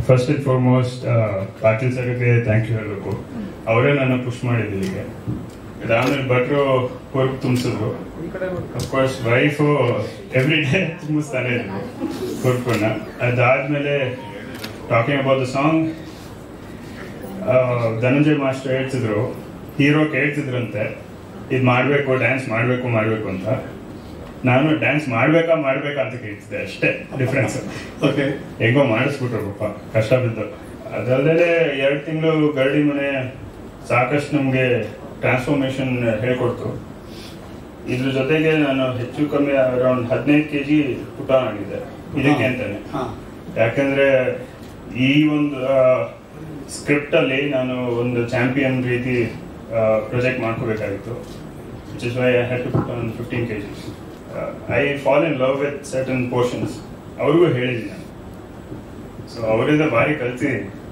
first and foremost Patil ಸರ್ಗೆ thank you ಹೇಳಬೇಕು ಅವರೇ ನನ್ನ ಪುಷ್ ಮಾಡಿದ್ದು ಹೀಗೆ ಅದಾದ್ಮೇಲೆ ಭಟ್ರು ವರ್ಕ್ ತುಂಬಿಸಿದ್ರು ಅಫ್ಕೋರ್ಸ್ ವೈಫು ಎವ್ರಿ ಡೇ ತುಂಬಿಸ್ತಾನೆ ಇದ್ರು ವರ್ಕನ್ನ ಅದಾದ್ಮೇಲೆ talking about the song Dhananjay master ಹೇಳ್ತಿದ್ರು ಹೀರೋ ಕೇಳ್ತಿದ್ರಂತೆ ಇದು ಮಾಡಬೇಕು ಡ್ಯಾನ್ಸ್ ಮಾಡಬೇಕು ಮಾಡಬೇಕು ಅಂತ ನಾನು ಡ್ಯಾನ್ಸ್ ಮಾಡ್ಬೇಕಾ ಮಾಡ್ಬೇಕಾ ಅಂತ ಕೇಳ್ತಿದ್ದೆ ಅಷ್ಟೇ ಡಿಫ್ರೆನ್ಸ್ ಓಕೆ ಹೆಂಗೋ ಮಾಡಿಸ್ಬಿಟ್ರು ಪಾಪ ಕಷ್ಟ ಬಿದ್ದು ಅದಲ್ಲದೆ ಎರಡು ತಿಂಗಳು ಗರಡಿ ಮನೆ ಸಾಕಷ್ಟು ನಮಗೆ ಟ್ರಾನ್ಸ್ಫಾರ್ಮೇಶನ್ ಹೇಳ್ಕೊಡ್ತು ಇದ್ರ ಜೊತೆಗೆ ನಾನು ಹೆಚ್ಚು ಕಮ್ಮಿ ಅರೌಂಡ್ ಹದಿನೈದು ಕೆ ಜಿ ಪುಟ ಆಗಿದ್ದೆ ಇದಕ್ಕೆ ಅಂತಾನೆ ಹಾ ಯಾಕಂದ್ರೆ ಈ ಒಂದು ಸ್ಕ್ರಿಪ್ಟ್ ಅಲ್ಲಿ ನಾನು ಒಂದು ಚಾಂಪಿಯನ್ ರೀತಿ ಪ್ರೊಜೆಕ್ಟ್ ಮಾಡ್ಕೋಬೇಕಾಗಿತ್ತು which is why I had to put on fifteen K Gs I fall in love with certain portions ಅವ್ರಿಗೂ ಹೇಳಿದ್ದೀನಿ ನಾನು ಸೊ ಅವರಿಂದ ಭಾರಿ ಕಲ್ತಿದ್ದೀನಿ